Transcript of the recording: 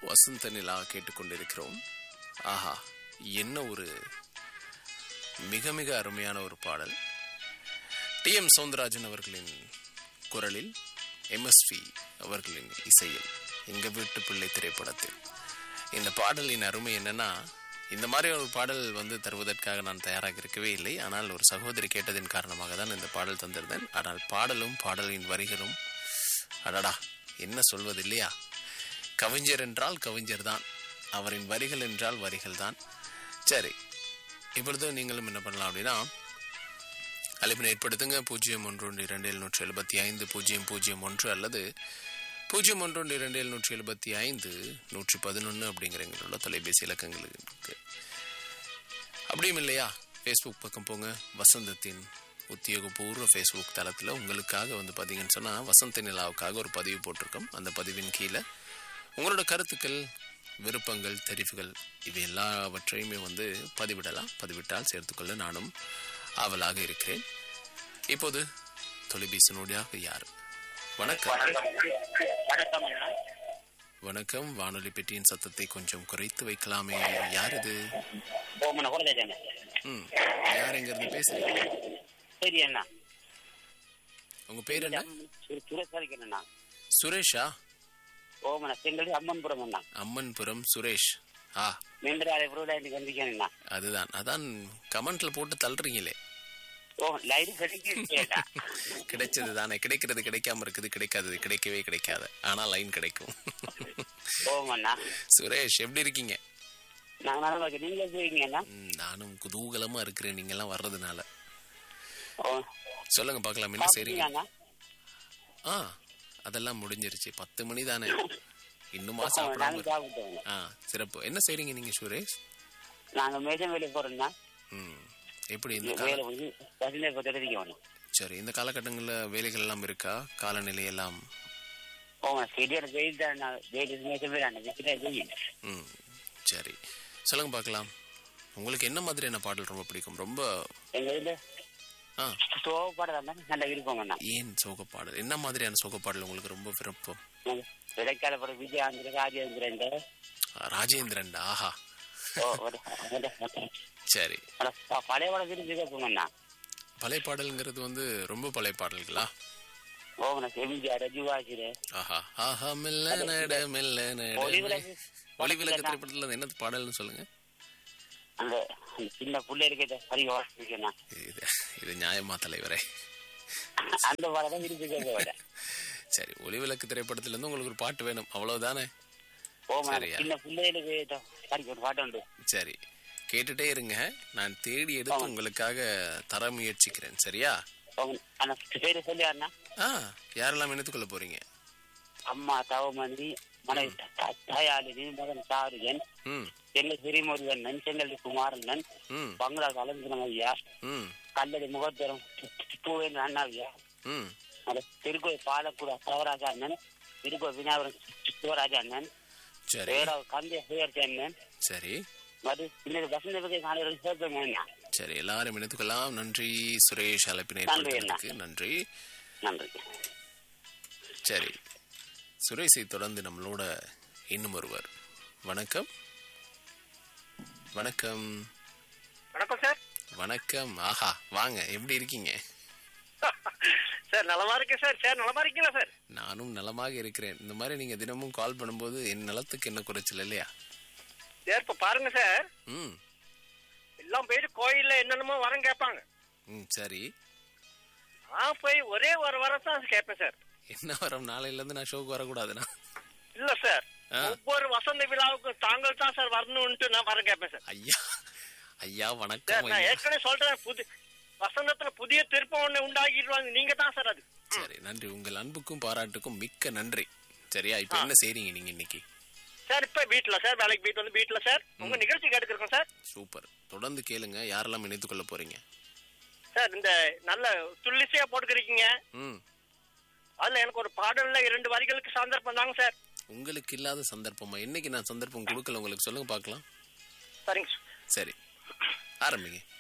வசந்த நிலா கேட்டுக்கொண்டிருக்கிறோம் ஆஹா என்ன ஒரு மிக மிக அருமையான ஒரு பாடல் டி எம் சவுந்தரராஜன் அவர்களின் குரலில் எம்எஸ்வி அவர்களின் இசையில் எங்க வீட்டு பிள்ளை திரைப்படத்தில் இந்த பாடலின் அருமை என்னன்னா இந்த மாதிரி ஒரு பாடல் வந்து தருவதற்காக நான் தயாராக இருக்கவே இல்லை ஆனால் ஒரு சகோதரி கேட்டதின் காரணமாக தான் இந்த பாடல் தந்திருந்தேன் ஆனால் பாடலும் பாடலின் வரிகளும் அடடா என்ன சொல்வது இல்லையா கவிஞர் என்றால் கவிஞர் தான் அவரின் வரிகள் என்றால் வரிகள் தான் சரி இப்பொழுது நீங்களும் என்ன பண்ணலாம் அப்படின்னா அழைப்பினை ஏற்படுத்துங்க பூஜ்ஜியம் ஒன்று ஒன்று இரண்டு எழுநூற்றி எழுபத்தி ஐந்து பூஜ்ஜியம் பூஜ்ஜியம் ஒன்று அல்லது பூஜ்ஜியம் ஒன்று ஒன்று இரண்டு எழுநூற்றி எழுபத்தி ஐந்து நூற்றி பதினொன்று அப்படிங்கிற எங்களோட தொலைபேசி இலக்கங்களுக்கு அப்படியும் இல்லையா ஃபேஸ்புக் பக்கம் போங்க வசந்தத்தின் உத்தியோகபூர்வ ஃபேஸ்புக் தளத்தில் உங்களுக்காக வந்து பார்த்தீங்கன்னு சொன்னால் வசந்த நிலாவுக்காக ஒரு பதிவு போட்டிருக்கோம் அந்த பதிவின் கீழே உங்களோட கருத்துக்கள் விருப்பங்கள் தெரிவுகள் இவை எல்லாவற்றையுமே வந்து பதிவிடலாம் பதிவிட்டால் சேர்த்துக்கொள்ள நானும் ஆவலாக இருக்கிறேன் இப்போது தொலைபேசியினுடையாக யார் வணக்கம் வணக்கம் அண்ணா. வணக்கம் வானொலி பெட்டியின் சத்தத்தை கொஞ்சம் குறைத்து வைக்கலாமே யார் இது ஓமன குழந்தை ம் யார் எங்கிருந்து பேசுறீங்க சரி அண்ணா உங்க பேர் என்ன சு- சுரேஷ் அண்ணா சுரேஷா ஓமன செங்கல் அம்மன்புரம் அண்ணா அம்மன்புரம் சுரேஷ் ஆ மெண்டராலை புரோட எனக்கு வந்திருக்கேன் அண்ணா அதுதான் அதான் கமெண்ட்ல போட்டு தள்ளுறீங்களே ஓ லைன் கிடைக்கா கிடைச்சது தானே கிடைக்கிறது கிடைக்காம இருக்குது கிடைக்காதது கிடைக்கவே கிடைக்காது ஆனா லைன் கிடைக்கும் ஓமண்ணா சுரேஷ் எப்படி இருக்கீங்க நான் நல்லா இருக்கேன் நீங்க எப்படி இருக்கீங்க அண்ணா ம், நானும் குதூகலமா இருக்கிறேன் நீங்க எல்லாம் வர்றதுனால ஓ சொல்லுங்க பார்க்கலாம் என்ன செய்றீங்க சாப்பிட்டீங்களா அண்ணா ஆ அதெல்லாம் முடிஞ்சிருச்சு பத்து மணி தானே இன்னுமா ஆமா, சாப்பிடாம நாங்க இருக்கு? சாப்பிட்டோம் ஆ சிறப்பு என்ன செய்றீங்க நீங்க சுரேஷ் நாங்க மேடம் வேலை போறோம்னா ம் எப்படி இந்த கால வேலை வந்து பதினேழு பத்து தெரிவிக்கணும் சரி இந்த காலகட்டங்களில் வேலைகள் எல்லாம் இருக்கா காலநிலை எல்லாம் ஓமன சரியான வெயில் தான் அண்ணா. வெயில் மேடம் வேலை அண்ணா விசிட்டா வெயில் ம் சரி சொல்லுங்க பார்க்கலாம் உங்களுக்கு என்ன மாதிரியான பாடல் ரொம்ப பிடிக்கும் ரொம்ப எங்க இதுல ஆ சோப்பாடு தான் நல்லா இருப்போம் அண்ணா ஏன் சோக பாடல் என்ன மாதிரியான சோக பாடல் உங்களுக்கு ரொம்ப விருப்பம் விடைக்கால படம் விஜயாந்திர ராஜேந்திரன் ராஜேந்திரன் ஆஹா ஓ ஒரு- ஒரு- சரி அட, ப- பழைய படம் விரும்பி கேட்போங்கண்ணா பழைய பாடல்ங்கிறது வந்து ரொம்ப பழைய பாடல்களா ஓமன எம்ஜிஆர் ஜுவாஜிரு ஆஹா ஆஹா மெல்ல நட மெல்ல நட ஒளிவிளக்கு ஒளி விளக்கு திரைப்படத்தில் என்ன பாடல்னு சொல்லுங்க அந்த அந்த சின்ன புள்ள இருக்கிற பரிக வாசிக்கணும் இது இது நியாயமா தலைவரே அந்த படம் தான் விரும்பி கேட்க விட சரி ஒளி விளக்கு திரைப்படத்துல இருந்து உங்களுக்கு ஒரு பாட்டு வேணும் அவ்வளவுதானே ஓமன சரியா. சின்ன பிள்ளைகளுக்கு பரிக ஒரு பாட்டு உண்டு சரி கேட்டுட்டே இருங்க நான் தேடி எடுத்து உங்களுக்காக தர முயற்சிக்கிறேன் சரியா ஓமன அந்த பேரு சொல்லி அண்ணா ஆ யாரெல்லாம் இணைத்துக்கொள்ள போறீங்க அம்மா தவமணி மனைவி த- தாயாளினி மகன் சாருகன் ம் செல்ல சிறிமுருகண்ணன் செங்கல் குமாரண்ணன் ம் பங்களா கலந்துரம் ஐயா ம் கல்லடி முகத்தரம் பூவேந்திர அண்ணாவியா ம் அந்த திருக்கோயில் பாலக்கூட சவராஜ அண்ணன் திருக்கோயில் விநாயகரம் சிவராஜ அண்ணன் சரி வேற கந்திய சுயர்த்தி அண்ணன் சரி மறு இன்னொரு வசந்த பகை காலையில் சேர்த்து அண்ணா சரி எல்லாரும் இணைத்துக்கொள்ளலாம் நன்றி சுரேஷ் அழைப்பினை நன்றி ஏற்படுத்தியதற்கு நன்றி நன்றி சரி சுரேஷை தொடர்ந்து நம்மளோட இன்னும் ஒருவர் வணக்கம் வணக்கம் வணக்கம் சார் வணக்கம் ஆஹா வாங்க எப்படி இருக்கீங்க சார் நலமா இருக்கேன் சார் சார் நலமா இருக்கீங்களா சார் நானும் நலமாக இருக்கிறேன் இந்த மாதிரி நீங்க தினமும் கால் பண்ணும்போது என் நலத்துக்கு என்ன குறைச்சல் இல்லையா சார் இப்ப பாருங்க சார் ம் எல்லாம் போயிட்டு கோயில்ல என்னென்னமோ வரம் கேட்பாங்க ம் சரி நான் போய் ஒரே ஒரு வரம் தான் கேட்பேன் சார் என்ன வரும் நாளையில இருந்து நான் ஷோக்கு வரக்கூடாதுண்ணா இல்ல சார் ஆ. ஒவ்வொரு வசந்த விழாவுக்கும் தாங்கள் தான் சார் வரணும்ட்டு நான் வரம் கேட்பேன் சார் ஐயா ஐயா சார் வணக்கம் நான் ஐயா ஏற்கனவே சொல்றேன் புது வசந்தத்துல புதிய திருப்பம் ஒண்ணு உண்டாக்கிடுவாங்க நீங்க தான் சார் அது சரி நன்றி உங்கள் அன்புக்கும் பாராட்டுக்கும் மிக்க நன்றி சரியா இப்ப என்ன செய்றீங்க நீங்க இன்னைக்கு சார் இப்ப வீட்டுல சார் வேலைக்கு போயிட்டு வந்து வீட்டுல சார் உங்க நிகழ்ச்சி கேட்டுக்கிறோம் சார் சூப்பர் தொடர்ந்து கேளுங்க யாரெல்லாம் இணைத்துக் கொள்ள போறீங்க சார் இந்த நல்ல துள்ளிசையா போட்டுக்கிறீங்க ம் அதுல எனக்கு ஒரு பாடல்ல இரண்டு வரிகளுக்கு சந்தர்ப்பம் தாங்க சார் உங்களுக்கு இல்லாத சந்தர்ப்பமா என்னைக்கு நான் சந்தர்ப்பம் கொடுக்கல உங்களுக்கு சொல்லுங்க பார்க்கலாம் சரிங்க சார் சரி ஆரம்பிங்க